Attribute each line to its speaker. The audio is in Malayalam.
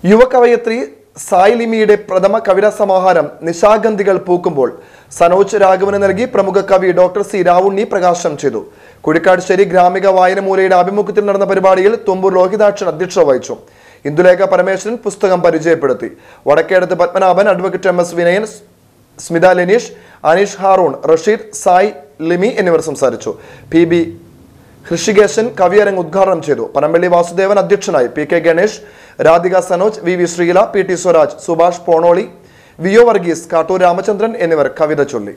Speaker 1: യുവകവയത്രി സായ് ലിമിയുടെ പ്രഥമ കവിതാ സമാഹാരം നിശാഗന്ധികൾ പൂക്കുമ്പോൾ സനോജ് രാഘവന് നൽകി പ്രമുഖ കവി ഡോക്ടർ സി രാവുണ്ണി പ്രകാശനം ചെയ്തു കുഴിക്കാട്ശ്ശേരി ഗ്രാമിക വായനമൂലയുടെ ആഭിമുഖ്യത്തിൽ നടന്ന പരിപാടിയിൽ തുമ്പൂർ ലോഹിതാക്ഷൻ അധ്യക്ഷത വഹിച്ചു ഇന്ദുലേഖ പരമേശ്വരൻ പുസ്തകം പരിചയപ്പെടുത്തി Vadakkedath Padmanabhan advocate M S Vinayan Smitha Leneesh Aneesh Haroon Rasheed Sai Limi എന്നിവർ സംസാരിച്ചു പി ബി ഹൃഷികേശൻ കവിയരങ്ങ് ഉദ്ഘാടനം ചെയ്തു പനമ്പള്ളി വാസുദേവൻ അധ്യക്ഷനായി P K Ganesh Radhika Sanoj V V Sreela P T Swaraj Subhash Ponoli V O Varghese Kattoor Ramachandran എന്നിവർ കവിത ചൊല്ലി